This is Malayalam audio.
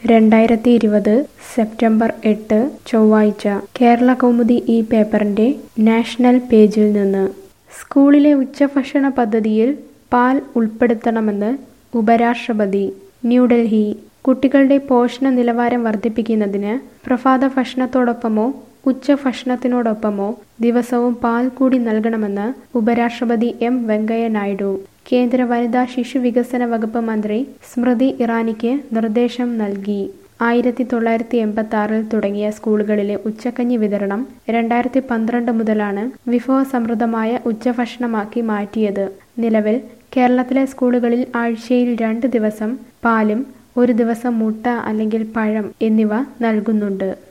രണ്ടായിരത്തി ഇരുപത് സെപ്റ്റംബർ എട്ട് ചൊവ്വാഴ്ച കേരള കൗമുദി ഈ പേപ്പറിന്റെ നാഷണൽ പേജിൽ നിന്ന് സ്കൂളിലെ ഉച്ചഭക്ഷണ പദ്ധതിയിൽ പാൽ ഉൾപ്പെടുത്തണമെന്ന് ഉപരാഷ്ട്രപതി ന്യൂഡൽഹി കുട്ടികളുടെ പോഷണ നിലവാരം വർദ്ധിപ്പിക്കുന്നതിന് പ്രഭാത ഭക്ഷണത്തോടൊപ്പമോ ഉച്ചഭക്ഷണത്തിനോടൊപ്പമോ ദിവസവും പാൽ കൂടി നൽകണമെന്ന് ഉപരാഷ്ട്രപതി എം വെങ്കയ്യ നായിഡു കേന്ദ്ര വനിതാ ശിശു വികസന വകുപ്പ് മന്ത്രി സ്മൃതി ഇറാനിക്ക് നിർദ്ദേശം നൽകി ആയിരത്തി തൊള്ളായിരത്തി എൺപത്തി ആറിൽ തുടങ്ങിയ സ്കൂളുകളിലെ ഉച്ചക്കഞ്ഞി വിതരണം രണ്ടായിരത്തി പന്ത്രണ്ട് മുതലാണ് വിഭവസമൃദ്ധമായ ഉച്ചഭക്ഷണമാക്കി മാറ്റിയത് നിലവിൽ കേരളത്തിലെ സ്കൂളുകളിൽ ആഴ്ചയിൽ രണ്ട് ദിവസം പാലും ഒരു ദിവസം മുട്ട അല്ലെങ്കിൽ പഴം എന്നിവ നൽകുന്നുണ്ട്